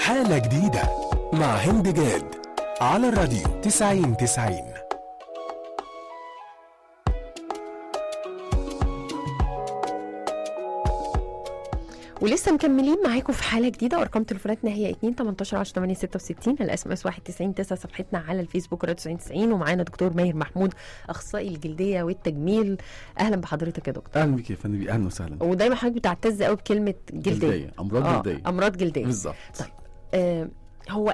حالة جديدة مع هند جاد على الراديو 90 90 ولسه مكملين معاكم في حاله جديده ارقام تليفوناتنا هي 2 18 10 8 66 الاس ام اس 91 9 صفحتنا على الفيسبوك راديو 90 90 ومعانا دكتور ماهر محمود اخصائي الجلديه والتجميل اهلا بحضرتك يا دكتور اهلا بيك يا فندم اهلا وسهلا ودايما حضرتك بتعتز قوي بكلمه جلديه جلديه امراض آه، جلديه امراض جلديه بالظبط طيب. آه هو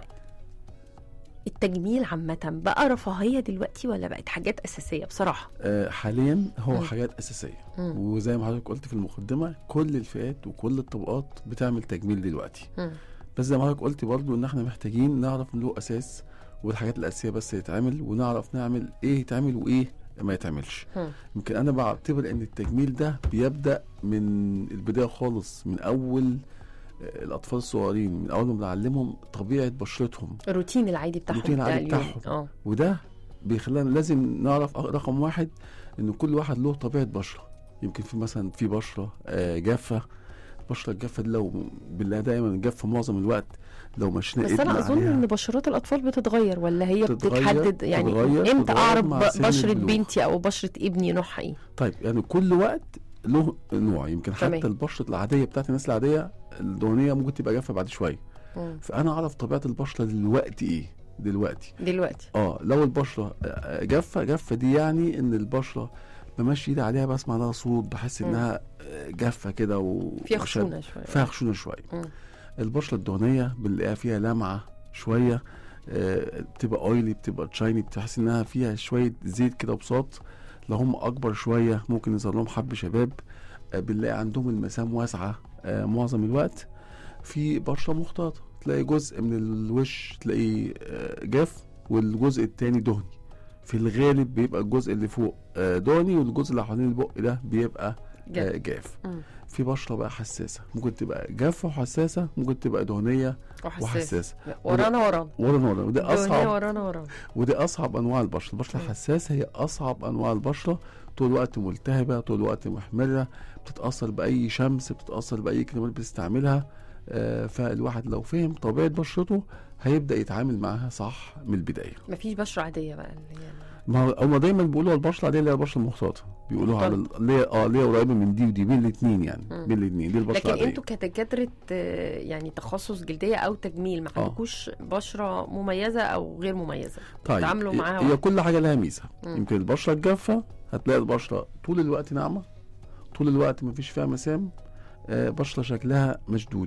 التجميل عامة بقى رفاهية دلوقتي ولا بقت حاجات أساسية بصراحة؟ آه حاليا هو مم. حاجات اساسيه مم. وزي ما حضرتك قلت في المقدمه كل الفئات وكل الطبقات بتعمل تجميل دلوقتي مم. بس زي ما حضرتك قلت برضو ان احنا محتاجين نعرف له اساس والحاجات الاساسيه بس يتعمل ونعرف نعمل ايه يتعمل وايه ما يتعملش مم. يمكن انا بعتبر ان التجميل ده بيبدا من البدايه خالص من اول آه، الاطفال الصغيرين من اول ما بنعلمهم طبيعه بشرتهم الروتين العادي بتاعهم الروتين العادي بتاع اليوم. بتاعهم. اه وده بيخلينا لازم نعرف رقم واحد ان كل واحد له طبيعه بشره يمكن في مثلا في بشره آه، جافه البشره الجافه دي لو بالله دايما جافه معظم الوقت لو مشينا بس ايدنا انا اظن عليها ان بشرات الاطفال بتتغير ولا هي بتتغير- بتتحدد يعني بتتغير- امتى بتتغير اعرف مع ب- سن بشره البلوغ. بنتي او بشره ابني نوعها ايه طيب يعني كل وقت له نوع يمكن تمام. حتى البشره العاديه بتاعت الناس العاديه الدهنيه ممكن تبقى جافه بعد شويه مم. فانا اعرف طبيعه البشره دلوقتي ايه دلوقتي دلوقتي اه لو البشره آه، جافه جافه دي يعني ان البشره بمشي ايدي عليها بسمع لها صوت بحس مم. انها آه، جافه كده و فيها وشد- خشونه شويه فيها خشونه شويه مم. البشره الدهنيه بنلاقيها فيها لمعه شويه آه، بتبقى اويلي بتبقى تشايني بتحس انها فيها شويه زيت كده بساط لو هم اكبر شويه ممكن يظهر لهم حب شباب آه، بنلاقي عندهم المسام واسعه آه، معظم الوقت في بشره مختلطه تلاقي جزء من الوش تلاقيه آه، جاف والجزء التاني دهني في الغالب بيبقى الجزء اللي فوق آه، دهني والجزء اللي حوالين البق ده بيبقى آه، جد. جاف مم. في بشره بقى حساسه ممكن تبقى جافه وحساسه ممكن تبقى دهنيه وحساس وحساسه ورانا ورانا ورانا ورانا وده دهنية اصعب ورانا ورانا ودي اصعب انواع البشره البشره مم. الحساسه هي اصعب انواع البشره طول الوقت ملتهبه طول الوقت محمره بتتاثر باي شمس بتتاثر باي كلمات بتستعملها آه فالواحد لو فهم طبيعه بشرته هيبدا يتعامل معاها صح من البدايه مفيش بشره عاديه بقى اللي هي ما هو- هما دايما بيقولوا البشره العاديه اللي هي البشره المختلطه بيقولوها على ال- اللي هي اه اللي هي قريبه من دي ودي بين الاثنين يعني مم. بين الاثنين دي البشره لكن العاديه انتوا كدكاتره آه، يعني تخصص جلديه او تجميل ما آه. عندكوش بشره مميزه او غير مميزه طيب بتتعاملوا هي- معاها هي واحد. كل حاجه لها ميزه مم. يمكن البشره الجافه هتلاقي البشره طول الوقت ناعمه طول الوقت مفيش فيها مسام آه، بشره شكلها مشدود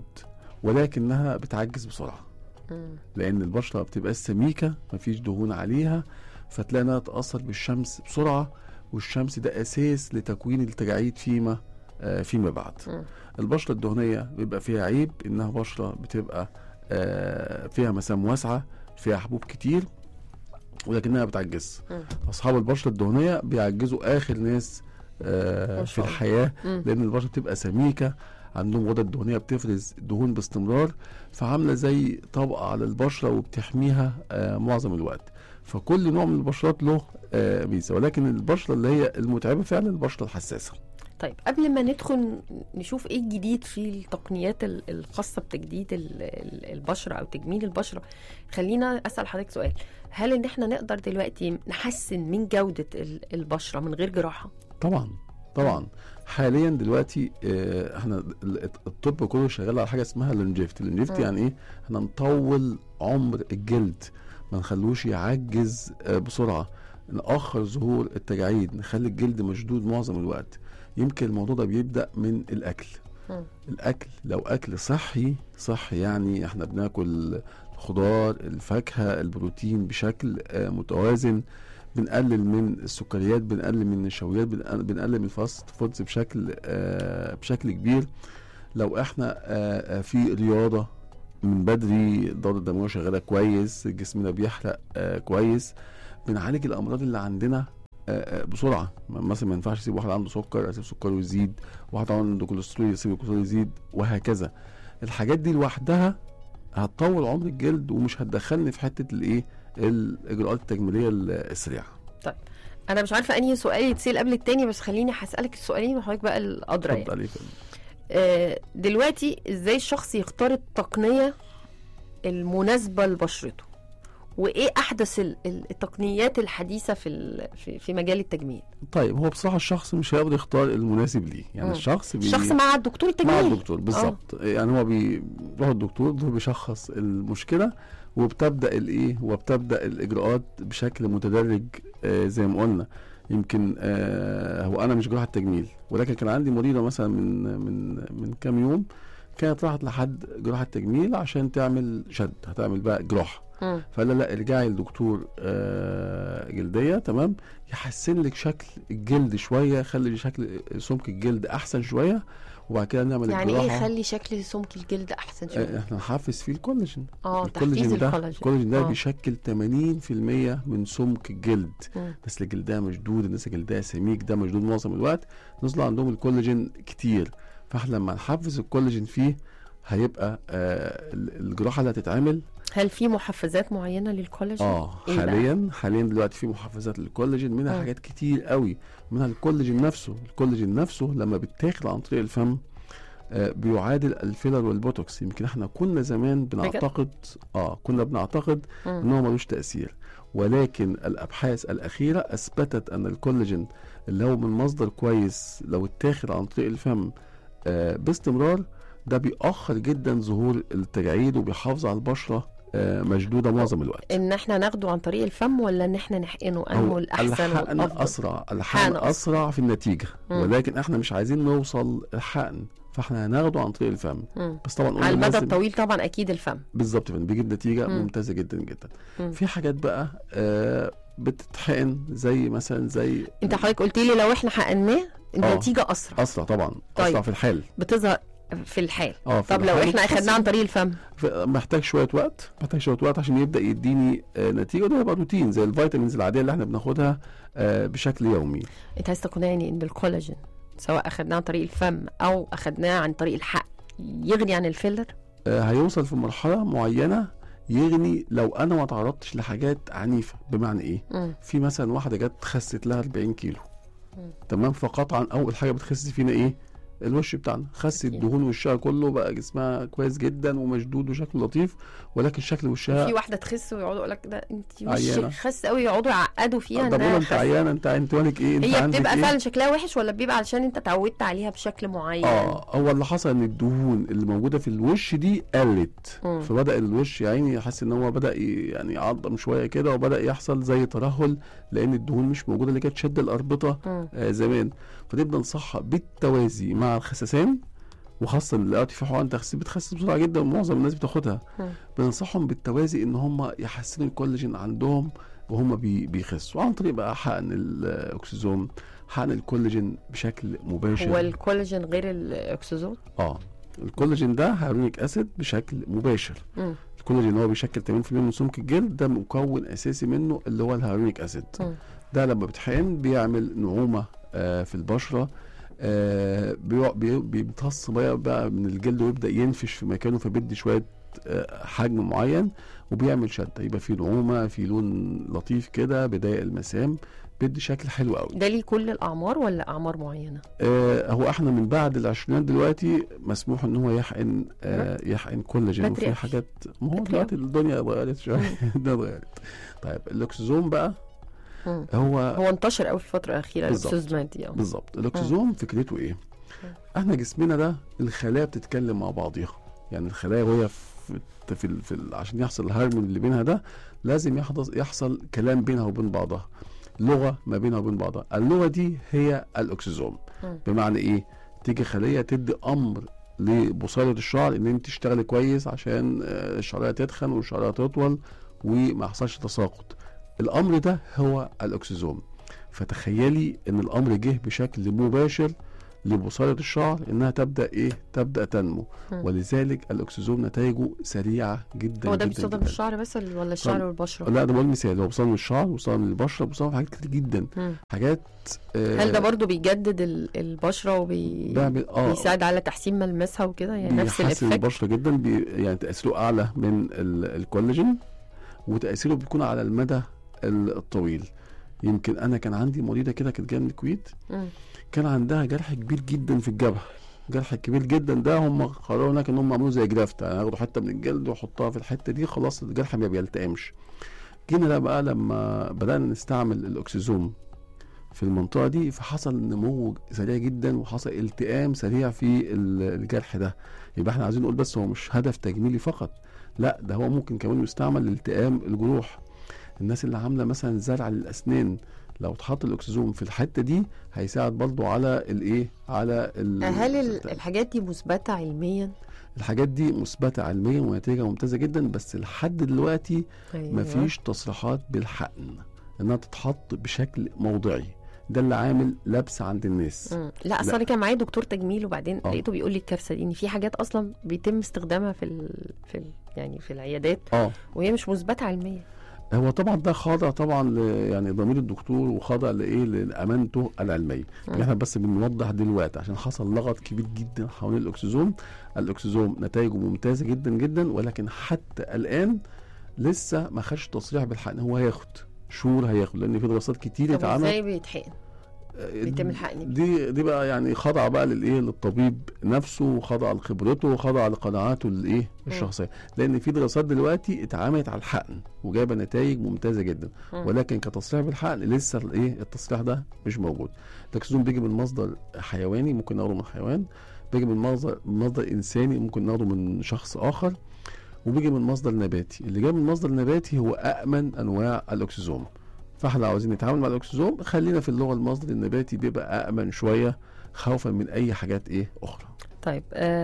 ولكنها بتعجز بسرعه مم. لان البشره بتبقى سميكه مفيش دهون عليها فتلاقي انها تاثر بالشمس بسرعه والشمس ده اساس لتكوين التجاعيد فيما آه، فيما بعد مم. البشره الدهنيه بيبقى فيها عيب انها بشره بتبقى آه، فيها مسام واسعه فيها حبوب كتير ولكنها بتعجز مم. اصحاب البشره الدهنيه بيعجزوا اخر ناس آه، ما في شاء الله. الحياه مم. لان البشره بتبقى سميكه عندهم غدد دهنيه بتفرز دهون باستمرار فعامله زي طبقه على البشره وبتحميها آه، معظم الوقت فكل نوع من البشرات له آه، ميزه ولكن البشره اللي هي المتعبه فعلا البشره الحساسه طيب قبل ما ندخل نشوف ايه الجديد في التقنيات ال- الخاصه بتجديد ال- ال- البشره او تجميل البشره خلينا اسال حضرتك سؤال هل ان احنا نقدر دلوقتي نحسن من جوده ال- البشره من غير جراحه طبعا طبعا حاليا دلوقتي آه، احنا ال- الطب كله شغال على حاجه اسمها لونجيفتي لونجيفتي مم. يعني ايه احنا نطول عمر الجلد ما نخلوش يعجز آه، بسرعه ناخر ظهور التجاعيد نخلي الجلد مشدود معظم الوقت يمكن الموضوع ده بيبدا من الاكل مم. الاكل لو اكل صحي صحي يعني احنا بناكل الخضار الفاكهه البروتين بشكل آه، متوازن بنقلل من السكريات بنقلل من النشويات بنقل- بنقلل من الفاست فودز بشكل آه، بشكل كبير لو احنا آه، آه، في رياضه من بدري الدوره الدمويه شغاله كويس جسمنا بيحرق آه، كويس بنعالج الامراض اللي عندنا آه، آه، بسرعه مثلا ما ينفعش اسيب واحد عنده سكر اسيب سكره يزيد واحد عنده كوليسترول يسيب الكوليسترول يزيد وهكذا الحاجات دي لوحدها هتطول عمر الجلد ومش هتدخلني في حته الايه الاجراءات التجميليه السريعه انا مش عارفه انهي سؤال يتسال قبل التاني بس خليني هسالك السؤالين وحضرتك بقى الادرى يعني. اتفضل عليك آه، دلوقتي ازاي الشخص يختار التقنيه المناسبه لبشرته وايه احدث ال- ال- التقنيات الحديثه في ال- في, في مجال التجميل طيب هو بصراحه الشخص مش هيقدر يختار المناسب ليه يعني مم. الشخص بي... الشخص مع الدكتور مع التجميل الدكتور بالظبط يعني هو بيروح الدكتور هو بيشخص المشكله وبتبدا الايه وبتبدا الاجراءات بشكل متدرج آه زي ما قلنا يمكن آه هو انا مش جراحه تجميل ولكن كان عندي مريضه مثلا من من من كام يوم كانت راحت لحد جراحه تجميل عشان تعمل شد هتعمل بقى جراحه مم. فقال لها لا ارجعي لدكتور آه جلديه تمام يحسن لك شكل الجلد شويه خلي شكل سمك الجلد احسن شويه وبعد كده نعمل يعني ايه الجراحه يخلي شكل سمك الجلد احسن آه، شويه احنا نحفز فيه الكولاجين اه تحفيز الكولاجين ده الكولاجين الكولاجين ده آه. بيشكل 80% من سمك الجلد مم. الناس اللي جلدها مشدود الناس اللي جلدها سميك ده مشدود معظم الوقت نزل عندهم الكولاجين كتير فاحنا لما نحفز الكولاجين فيه هيبقى آه ال- الجراحه اللي هتتعمل هل في محفزات معينه للكولاجين اه إيه بقى؟ حاليا حاليا دلوقتي في محفزات للكولاجين منها مم. حاجات كتير قوي منها الكولاجين نفسه الكولاجين نفسه لما بيتاخد عن طريق الفم آه بيعادل الفيلر والبوتوكس يمكن احنا كنا زمان بنعتقد اه كنا بنعتقد مم. ان هو ملوش تاثير ولكن الابحاث الاخيره اثبتت ان الكولاجين اللي هو من مصدر كويس لو اتاخد عن طريق الفم آه باستمرار ده بيأخر جدا ظهور التجاعيد وبيحافظ على البشره آه مشدوده معظم الوقت ان احنا ناخده عن طريق الفم ولا ان احنا نحقنه انه هو الاحسن الحقن والافضل اسرع الحقن حقن أسرع. اسرع في النتيجه مم. ولكن احنا مش عايزين نوصل الحقن فاحنا هناخده عن طريق الفم مم. بس طبعا قلنا على المدى لازم- الطويل طبعا اكيد الفم بالظبط فن بيجيب نتيجه مم. ممتازه جدا جدا مم. في حاجات بقى آه بتتحقن زي مثلا زي انت حضرتك قلت لي لو احنا حقناه النتيجه اسرع اسرع طبعا طيب. اسرع في الحال بتظهر في الحال اه في طب لو الحال احنا بتحسن. اخدناه عن طريق الفم ف- محتاج شويه وقت محتاج شويه وقت عشان يبدا يديني آه نتيجه وده يبقى روتين زي الفيتامينز العاديه اللي احنا بناخدها آه بشكل يومي انت عايز تقنعني ان الكولاجين سواء اخدناه عن طريق الفم او اخدناه عن طريق الحق يغني عن الفيلر آه هيوصل في مرحله معينه يغني لو انا ما تعرضتش لحاجات عنيفه بمعنى ايه مم. في مثلا واحده جت خست لها 40 كيلو مم. تمام فقطعا اول حاجه بتخس فينا ايه الوش بتاعنا خست أكيد. دهون وشها كله بقى جسمها كويس جدا ومشدود وشكله لطيف ولكن شكل وشها في واحده تخس ويقعدوا يقول لك ده انت عيانة. وشك خس قوي يقعدوا يعقدوا فيها طب انها قول انت خس. عيانه انت انت مالك ايه انت هي عندك بتبقى إيه؟ فعلا شكلها وحش ولا بيبقى علشان انت اتعودت عليها بشكل معين اه هو اللي حصل ان الدهون اللي موجوده في الوش دي قلت مم. فبدا الوش يا عيني يحس ان هو بدا ي- يعني يعظم شويه كده وبدا يحصل زي ترهل لان الدهون مش موجوده اللي كانت شد الاربطه مم. آه زمان فنبدا نصحها بالتوازي مع الخسسان وخاصه دلوقتي في حقن تخسيس بتخسس بسرعه جدا ومعظم الناس بتاخدها مم. بننصحهم بالتوازي ان هم يحسنوا الكولاجين عندهم وهم بي بيخسوا عن طريق بقى حقن الاكسجين حقن الكولاجين بشكل مباشر هو الكولاجين غير الاكسجين اه الكولاجين ده هيرونيك اسيد بشكل مباشر مم. الكولاجين هو بيشكل 80% من سمك الجلد ده مكون اساسي منه اللي هو الهيرونيك اسيد مم. ده لما بيتحقن بيعمل نعومه آه في البشره آه بيع- بي- بيمتص بقى, بقى من الجلد ويبدا ينفش في مكانه فبيدي شويه آه حجم معين وبيعمل شده يبقى في نعومه في لون لطيف كده بيضايق المسام بيدي شكل حلو قوي ده ليه كل الاعمار ولا اعمار معينه آه هو احنا من بعد العشرينات دلوقتي مسموح ان هو يحقن آه يحقن كولاجين بدري وفي أوي. حاجات ما هو بدري دلوقتي الدنيا اتغيرت شويه الدنيا اتغيرت طيب الاكسجين بقى مم. هو هو انتشر قوي في الفتره الاخيره بالظبط. الاكسجين دي اه بالظبط الاكسجين فكرته ايه احنا جسمنا ده الخلايا بتتكلم مع بعضيها يعني الخلايا وهي في في, ال- في ال- عشان يحصل الهرمون اللي بينها ده لازم يحدث يحصل كلام بينها وبين بعضها لغه ما بينها وبين بعضها اللغه دي هي الاكسجين مم. بمعنى ايه تيجي خليه تدي امر لبصيله الشعر ان انت تشتغلي كويس عشان آه، الشعريه تتخن والشعريه تطول وما يحصلش تساقط الامر ده هو الاكسجين فتخيلي ان الامر جه بشكل مباشر لبصيله الشعر انها تبدا ايه تبدا تنمو مم. ولذلك الاكسجين نتائجه سريعه جدا هو ده جدا بيستخدم جدا. الشعر بس ولا الشعر طب- والبشره لا ده بقول مثال هو بيصاب من الشعر بيصاب من البشره بيصاب من حاجات كتير جدا مم. حاجات آه هل ده برضو بيجدد ال- البشره وبي بيعمل اه بيساعد على تحسين ملمسها وكده يعني نفس بيحسن الافكت البشره جدا بي يعني تاثيره اعلى من ال- الكولاجين وتاثيره بيكون على المدى ال- الطويل يمكن انا كان عندي مريضه كده كانت جايه من الكويت مم. كان عندها جرح كبير جدا في الجبهه الجرح الكبير جدا ده هم قرروا هناك ان هم عملوه زي جرافت يعني ياخدوا حته من الجلد ويحطوها في الحته دي خلاص الجرح ما بيلتئمش جينا ده بقى لما بدانا نستعمل الاكسجين في المنطقه دي فحصل نمو سريع جدا وحصل التئام سريع في ال- الجرح ده يبقى احنا عايزين نقول بس هو مش هدف تجميلي فقط لا ده هو ممكن كمان يستعمل لالتئام الجروح الناس اللي عامله مثلا زرع للاسنان لو اتحط الاكسجين في الحته دي هيساعد برضو على الايه على ال- هل ال- الحاجات دي مثبته علميا الحاجات دي مثبته علميا ونتيجه ممتازه جدا بس لحد دلوقتي أيوة. مفيش تصريحات بالحقن انها تتحط بشكل موضعي ده اللي عامل لبس عند الناس مم. لا اصل لا. انا كان معايا دكتور تجميل وبعدين آه. لقيته بيقول لي الكارثه دي ان في حاجات اصلا بيتم استخدامها في ال... في ال... يعني في العيادات اه وهي مش مثبته علميا هو طبعا ده خاضع طبعا ل يعني ضمير الدكتور وخاضع لايه لامانته العلميه مم. احنا بس بنوضح دلوقتي عشان حصل لغط كبير جدا حوالين الاكسجين الاكسجين نتائجه ممتازه جدا جدا ولكن حتى الان لسه ما خدش تصريح بالحقن هو هياخد شهور هياخد لان في دراسات كتير طب اتعملت ازاي بيتحقن بيتم الحقن بيه؟ دي دي بقى يعني خضع بقى للايه للطبيب نفسه وخضع لخبرته وخضع لقناعاته الايه الشخصيه لان في دراسات دلوقتي اتعملت على الحقن وجايبه نتائج ممتازه جدا مم. ولكن كتصريح بالحقن لسه الايه التصريح ده مش موجود الاكسجين بيجي من مصدر حيواني ممكن ناخده من حيوان بيجي من مصدر من مصدر انساني ممكن ناخده من شخص اخر وبيجي من مصدر نباتي اللي جاي من مصدر نباتي هو امن انواع الاكسجين فاحنا عاوزين نتعامل مع الاكسجين خلينا في اللغه المصدر النباتي بيبقى امن شويه خوفا من اي حاجات ايه اخرى طيب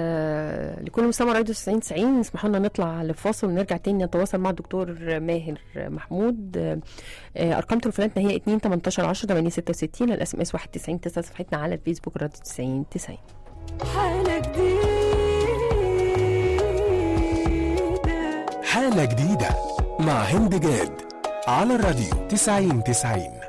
آه لكل مستمع راديو 90 90 اسمحوا لنا نطلع لفاصل ونرجع تاني نتواصل مع الدكتور ماهر محمود آه آه، ارقام تليفوناتنا هي 2 18 10 8 66 الاس ام اس 91 9 صفحتنا على الفيسبوك راديو 90 90 حالة جديدة حالة جديدة مع هند جاد على الراديو 90 90